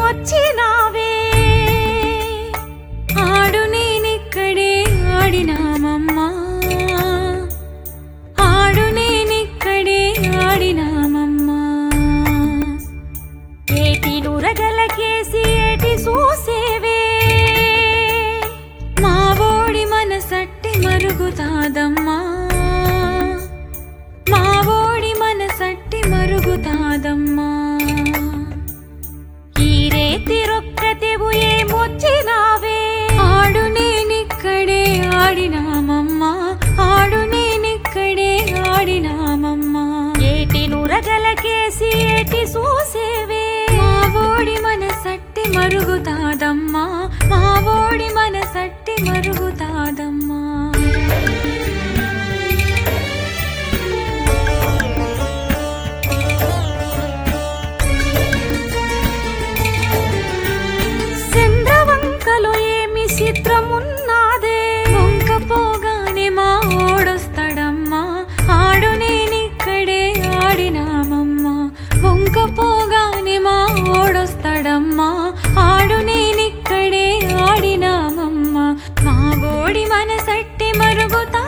ఏమొచ్చినావే ఆడు నేనిక్కడే ఆడినామమ్మా ఆడు నేనిక్కడే ఆడినామమ్మా ఏటి నురగలకేసి ఏటి చూసేవే మా ఓడి మనసట్టి మరుగుతాదమ్మా మా ఓడి మనసట్టి మరుగుతాదమ్మా ఈ రేతి రొక్కతెవు ఏమొచ్చినావే ఆడు నేనిక్కడే ఆడినామమ్మా ఆడు నేనిక్కడే ఆడినామమ్మా ఏటి నురగలకేసి ఏటి చూసేవే మా ఓడి మనసట్టి మరుగుతాదమ్మా మా ఓడి మనసట్టి మరుగుతాదమ్మా చంద్రవంకలో ఏమి చిత్రమున్నాదే వంక పోగానే మా ఓడొస్తాడమ్మా ఆడు నేనిక్కడే ఆడినామమ్మా వంక పోగానే మా ఓడొస్తాడమ్మా ఆడు నేనిక్కడే ఆడినామమ్మా మా ఓడి మనసట్టి మరుగుతా